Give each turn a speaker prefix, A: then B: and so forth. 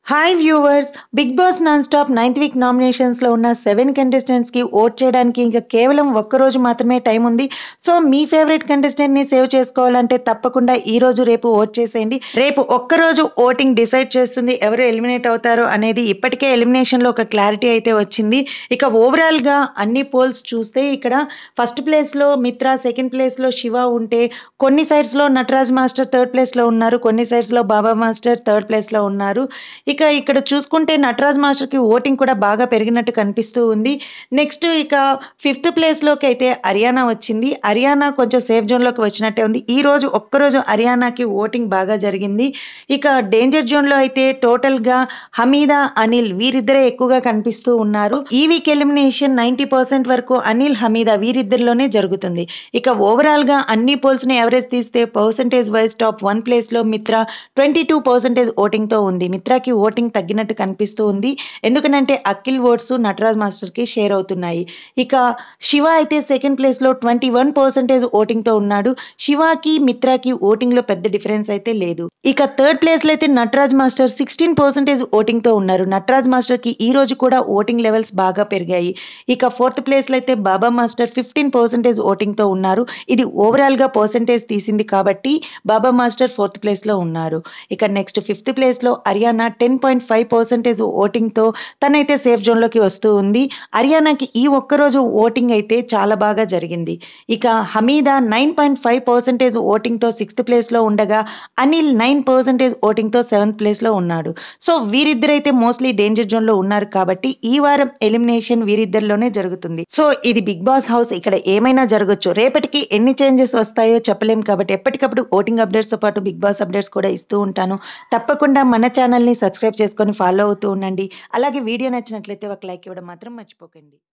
A: hi viewers Bigg Boss non stop ninth week నామినేషన్స్లో ఉన్న seven కంటెస్టెంట్స్కి vote చేయడానికి ఇంకా కేవలం ఒక్క రోజు మాత్రమే టైం ఉంది సో మీ ఫేవరెట్ కంటెస్టెంట్ని సేవ్ చేసుకోవాలంటే తప్పకుండా ఈ రోజు రేపు ఓట్ చేసేయండి రేపు ఒక్క రోజు ఓటింగ్ డిసైడ్ చేస్తుంది ఎవరు ఎలిమినేట్ అవుతారో అనేది ఇప్పటికే ఎలిమినేషన్లో ఒక క్లారిటీ అయితే వచ్చింది ఇక ఓవరాల్గా అన్ని పోల్స్ చూస్తే ఇక్కడ ఫస్ట్ ప్లేస్లో మిత్ర సెకండ్ ప్లేస్లో శివ ఉంటే కొన్ని సైడ్స్లో నటరాజ్ మాస్టర్ థర్డ్ ప్లేస్లో ఉన్నారు కొన్ని సైడ్స్లో బాబా మాస్టర్ థర్డ్ ప్లేస్లో ఉన్నారు ఇక ఇక్కడ చూసుకుంటే నటరాజ్ మాస్టర్కి ఓటింగ్ కూడా బాగా పెరిగినట్టు కనిపిస్తూ ఉంది నెక్స్ట్ ఇక ఫిఫ్త్ ప్లేస్లోకి అయితే హర్యానా వచ్చింది హర్యానా కొంచెం సేఫ్ జోన్లోకి వచ్చినట్టే ఉంది ఈ రోజు ఒక్కరోజు హర్యానాకి ఓటింగ్ బాగా జరిగింది ఇక డేంజర్ జోన్లో అయితే టోటల్గా హమీదా అనిల్ వీరిద్దరే ఎక్కువగా కనిపిస్తూ ఉన్నారు ఈ వీక్ ఎలిమినేషన్ నైంటీ పర్సెంట్ వరకు అనిల్ హమీదా వీరిద్దరిలోనే జరుగుతుంది ఇక ఓవరాల్గా అన్ని పోల్స్ని ఎవరేజ్ తీస్తే పర్సంటేజ్ వైజ్ టాప్ వన్ ప్లేస్లో మిత్ర ట్వంటీ టూ పర్సెంటేజ్ ఓటింగ్తో ఉంది మిత్రాకి ఓటింగ్ తగ్గినట్టు కనిపిస్తూ ఉంది ఎందుకనంటే అఖిల్ ఓట్స్ నటరాజ్ మాస్టర్కి షేర్ అవుతున్నాయి ఇక శివ అయితే సెకండ్ ప్లేస్లో ట్వంటీ వన్ పర్సెంటేజ్ ఓటింగ్తో ఉన్నాడు శివాకి మిత్రాకి ఓటింగ్లో పెద్ద డిఫరెన్స్ అయితే లేదు ఇక థర్డ్ ప్లేస్లో అయితే నటరాజ్ మాస్టర్ సిక్స్టీన్ పర్సెంటేజ్ ఓటింగ్తో ఉన్నారు నటరాజ్ మాస్టర్కి ఈ రోజు కూడా ఓటింగ్ లెవెల్స్ బాగా పెరిగాయి ఇక ఫోర్త్ ప్లేస్లో అయితే బాబా మాస్టర్ ఫిఫ్టీన్ పర్సెంటేజ్ ఓటింగ్తో ఉన్నారు ఇది ఓవరాల్గా పర్సెంటేజ్ తీసింది కాబట్టి బాబా మాస్టర్ ఫోర్త్ ప్లేస్లో ఉన్నారు ఇక నెక్స్ట్ ఫిఫ్త్ ప్లేస్లో Ariyana ten point five percentage ఓటింగ్తో తనైతే సేఫ్ జోన్లోకి వస్తూ ఉంది హర్యానాకి ఈ ఒక్కరోజు ఓటింగ్ అయితే చాలా బాగా జరిగింది ఇక Hamida nine point five percentage ఓటింగ్తో సిక్స్త్ ప్లేస్లో ఉండగా అనిల్ నైన్ పర్సెంటేజ్ ఓటింగ్తో సెవెంత్ ప్లేస్లో ఉన్నాడు సో వీరిద్దరైతే మోస్ట్లీ డేంజర్ జోన్లో ఉన్నారు కాబట్టి ఈ వారం ఎలిమినేషన్ వీరిద్దరిలోనే జరుగుతుంది సో ఇది బిగ్ బాస్ హౌస్ ఇక్కడ ఏమైనా జరగచ్చు రేపటికి ఎన్ని చేంజెస్ వస్తాయో చెప్పలేం కాబట్టి ఎప్పటికప్పుడు ఓటింగ్ అప్డేట్స్తో పాటు బిగ్ బాస్ అప్డేట్స్ కూడా ఇస్తూ ఉంటాను తప్పకుండా మన ఛానల్ని సబ్స్క్రైబ్ చేసుకొని ఫాలో అవుతూ ఉండండి అలాగే వీడియో నచ్చినట్లయితే ఒక లైక్ ఇవ్వడం మాత్రం మర్చిపోకండి